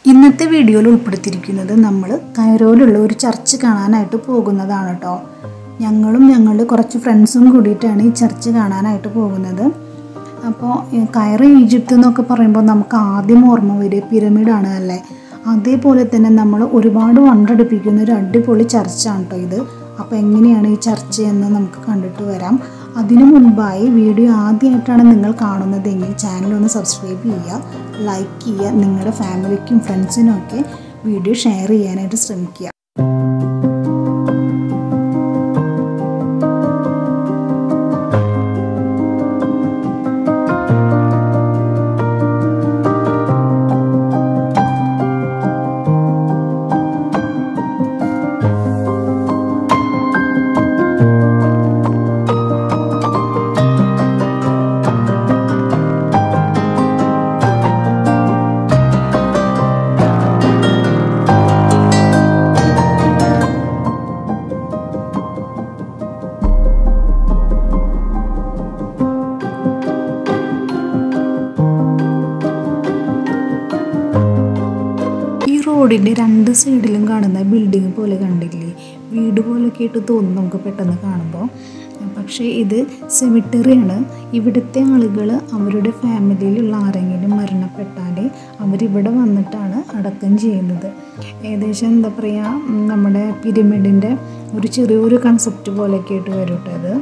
ഇന്നത്തെ വീഡിയോയിൽ ഉൾപ്പെടുത്തിയിരിക്കുന്നത് നമ്മൾ കൈറോയിലുള്ള ഒരു ചർച്ച് കാണാനായിട്ട് പോകുന്നതാണ് കേട്ടോ ഞങ്ങളും ഞങ്ങളുടെ കുറച്ച് ഫ്രണ്ട്സും കൂടിയിട്ടാണ് ഈ ചർച്ച് കാണാനായിട്ട് പോകുന്നത് അപ്പോൾ ഈ കൈറോ ഈജിപ്ത് എന്നൊക്കെ പറയുമ്പോൾ നമുക്ക് ആദ്യം ഓർമ്മ വരിക പിരമിഡാണ് അല്ലേ അതേപോലെ തന്നെ നമ്മൾ ഒരുപാട് വണ്ടടിപ്പിക്കുന്ന ഒരു അടിപൊളി ചർച്ചാണ് കേട്ടോ ഇത് അപ്പോൾ എങ്ങനെയാണ് ഈ ചർച്ച എന്ന് നമുക്ക് കണ്ടിട്ട് വരാം അതിനു മുൻപായി വീഡിയോ ആദ്യമായിട്ടാണ് നിങ്ങൾ കാണുന്നതെങ്കിൽ ചാനൽ ഒന്ന് സബ്സ്ക്രൈബ് ചെയ്യുക ലൈക്ക് ചെയ്യുക നിങ്ങളുടെ ഫാമിലിക്കും ഫ്രണ്ട്സിനും ഒക്കെ വീഡിയോ ഷെയർ ചെയ്യാനായിട്ട് ശ്രമിക്കുക ഈ റോഡിൻ്റെ രണ്ട് സൈഡിലും കാണുന്ന ബിൽഡിംഗ് പോലെ കണ്ടില്ലേ വീട് പോലൊക്കെ ആയിട്ട് തോന്നും നമുക്ക് പെട്ടെന്ന് കാണുമ്പോൾ പക്ഷേ ഇത് സെമിറ്ററിയാണ് ഇവിടുത്തെ ആളുകൾ അവരുടെ ഫാമിലിയിലുള്ള ആരെങ്കിലും മരണപ്പെട്ടാൽ അവരിവിടെ വന്നിട്ടാണ് അടക്കം ചെയ്യുന്നത് ഏകദേശം എന്താ പറയുക ഉം, നമ്മുടെ പിരമിഡിൻ്റെ ഒരു ചെറിയൊരു കൺസെപ്റ്റ് പോലെയൊക്കെ ആയിട്ട് വരും കേട്ടോ ഇത്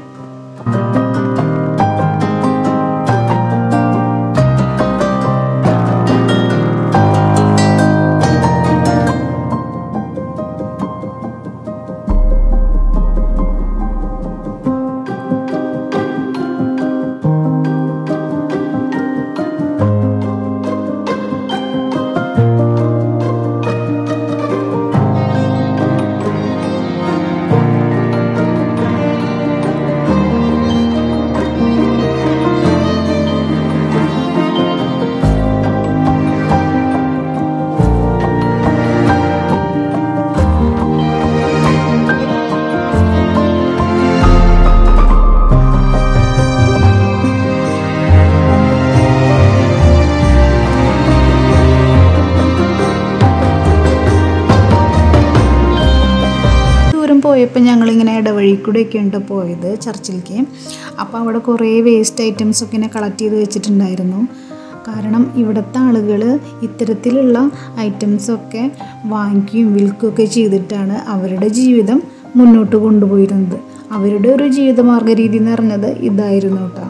ദൂരം പോയപ്പോൾ ഞങ്ങളിങ്ങനെ ഇടവഴി കൂടെയൊക്കെ ഉണ്ട് പോയത് ചർച്ചിലേക്ക് അപ്പോൾ അവിടെ കുറേ വേസ്റ്റ് ഐറ്റംസ് ഒക്കെ ഇങ്ങനെ കളക്ട് ചെയ്ത് വെച്ചിട്ടുണ്ടായിരുന്നു കാരണം ഇവിടുത്തെ ആളുകൾ ഇത്തരത്തിലുള്ള ഐറ്റംസൊക്കെ വാങ്ങിക്കുകയും വിൽക്കുകയൊക്കെ ചെയ്തിട്ടാണ് അവരുടെ ജീവിതം മുന്നോട്ട് കൊണ്ടുപോയിരുന്നത് അവരുടെ ഒരു ജീവിതമാർഗ രീതി എന്ന് പറഞ്ഞത് ഇതായിരുന്നു കേട്ടോ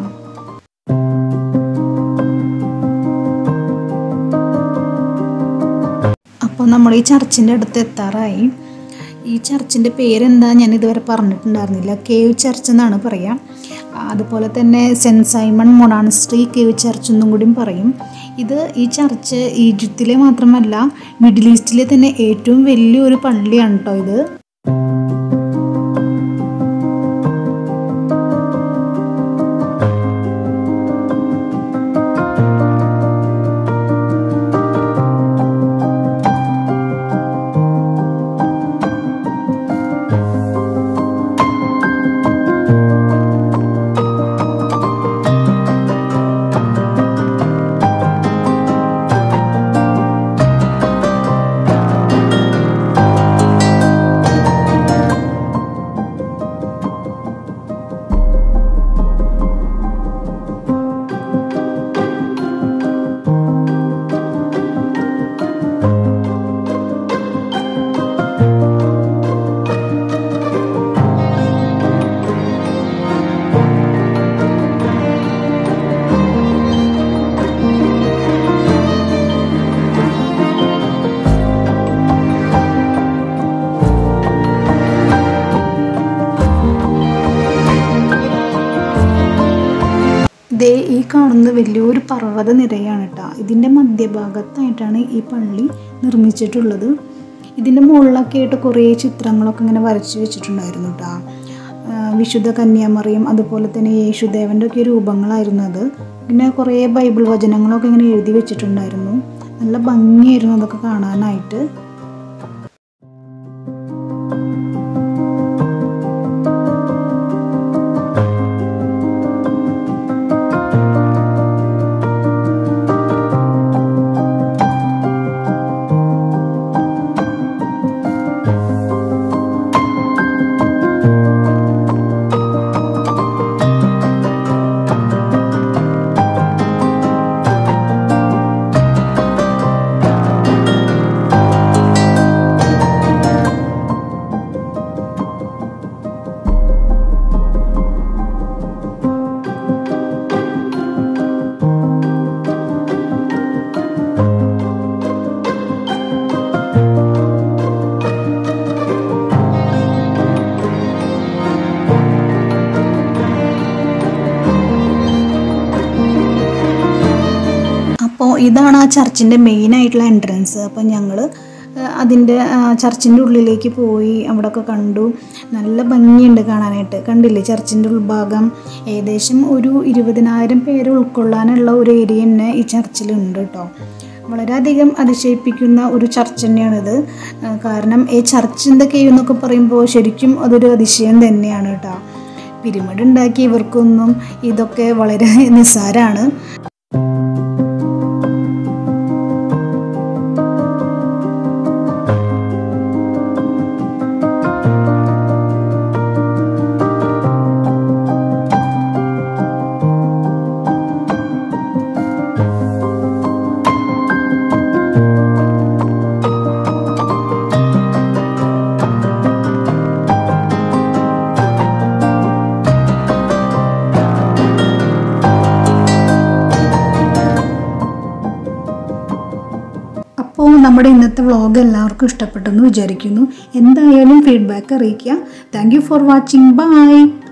അപ്പോൾ നമ്മൾ ഈ ചർച്ചിൻ്റെ അടുത്ത് എത്താറായി ഈ ചർച്ചിൻ്റെ പേരെന്താ ഞാൻ ഇതുവരെ പറഞ്ഞിട്ടുണ്ടായിരുന്നില്ല കേവ് ചർച്ച് എന്നാണ് പറയാം അതുപോലെ തന്നെ saint Simon monastery cave church എന്നും കൂടിയും പറയും ഇത് ഈ ചർച്ച് ഈജിപ്തിലെ മാത്രമല്ല മിഡിൽ ഈസ്റ്റിലെ തന്നെ ഏറ്റവും വലിയൊരു പള്ളിയാണ് കേട്ടോ ഇത് ദേ ഈ കാണുന്നത് വലിയൊരു പർവ്വത നിരയാണ് കേട്ടോ ഇതിൻ്റെ മധ്യഭാഗത്തായിട്ടാണ് ഈ പള്ളി നിർമ്മിച്ചിട്ടുള്ളത് ഇതിൻ്റെ മുകളിലൊക്കെ ആയിട്ട് കുറേ ചിത്രങ്ങളൊക്കെ ഇങ്ങനെ വരച്ച് വെച്ചിട്ടുണ്ടായിരുന്നു കേട്ടോ വിശുദ്ധ കന്യാമറിയും അതുപോലെ തന്നെ യേശുദേവൻ്റെ ഒക്കെ രൂപങ്ങളായിരുന്നു അത് പിന്നെ കുറേ ബൈബിൾ വചനങ്ങളൊക്കെ ഇങ്ങനെ എഴുതി വെച്ചിട്ടുണ്ടായിരുന്നു നല്ല ഭംഗിയായിരുന്നു അതൊക്കെ കാണാനായിട്ട് ഇതാണ് ആ ചർച്ചിൻ്റെ മെയിൻ ആയിട്ടുള്ള എൻട്രൻസ് അപ്പോൾ ഞങ്ങൾ അതിൻ്റെ ചർച്ചിൻ്റെ ഉള്ളിലേക്ക് പോയി അവിടെയൊക്കെ കണ്ടു നല്ല ഭംഗിയുണ്ട് കാണാനായിട്ട് കണ്ടില്ലേ ചർച്ചിൻ്റെ ഉൾഭാഗം ഏകദേശം ഒരു ഇരുപതിനായിരം പേര് ഉൾക്കൊള്ളാനുള്ള ഒരു ഏരിയ തന്നെ ഈ ചർച്ചിലുണ്ട് കേട്ടോ വളരെയധികം അതിശയിപ്പിക്കുന്ന ഒരു ചർച്ച് തന്നെയാണിത് ആ, കാരണം ഈ ചർച്ചിൻ്റെ കേവ് എന്നൊക്കെ പറയുമ്പോൾ ശരിക്കും അതൊരു അതിശയം തന്നെയാണ് കേട്ടോ പിരമിഡ് ഉണ്ടാക്കിയ ഇവർക്കൊന്നും ഇതൊക്കെ വളരെ നിസ്സാരമാണ് അപ്പോൾ നമ്മുടെ ഇന്നത്തെ വ്ളോഗ് എല്ലാവർക്കും ഇഷ്ടപ്പെട്ടെന്ന് വിചാരിക്കുന്നു എന്തായാലും ഫീഡ്ബാക്ക് അറിയിക്കുക thank you for watching by